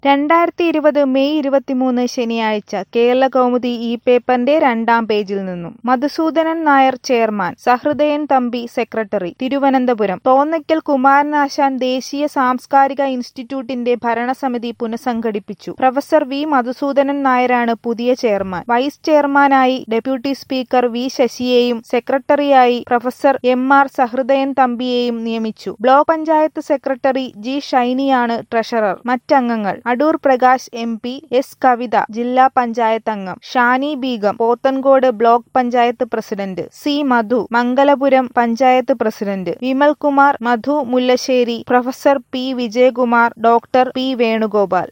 രണ്ടായിരത്തി ഇരുപത് മെയ് ഇരുപത്തിമൂന്ന് ശനിയാഴ്ച കേരളകൗമുദി ഈ പേപ്പറിന്റെ രണ്ടാം പേജിൽ നിന്നും മധുസൂദനൻ നായർ ചെയർമാൻ സഹൃദയൻ തമ്പി സെക്രട്ടറി തിരുവനന്തപുരം തോന്നയ്ക്കൽ കുമാരനാശാൻ ദേശീയ സാംസ്കാരിക ഇൻസ്റ്റിറ്റ്യൂട്ടിന്റെ ഭരണസമിതി പുനഃസംഘടിപ്പിച്ചു പ്രൊഫസർ വി മധുസൂദനൻ നായരാണ് പുതിയ ചെയർമാൻ വൈസ് ചെയർമാനായി ഡെപ്യൂട്ടി സ്പീക്കർ വി ശശിയെയും സെക്രട്ടറിയായി പ്രൊഫസർ എം ആർ സഹൃദയൻ തമ്പിയെയും നിയമിച്ചു ബ്ലോക്ക് പഞ്ചായത്ത് സെക്രട്ടറി ജി ഷൈനിയാണ് ട്രഷറർ മറ്റംഗങ്ങൾ Adoor Prakash M P S Kavitha ജില്ലാ പഞ്ചായത്ത് അംഗം Shani Beegum Pothencode block panchayat president C Madhu Mangalapuram panchayat president Vimalkumar Madhu Mullassery professor P Vijayakumar doctor P Venugopal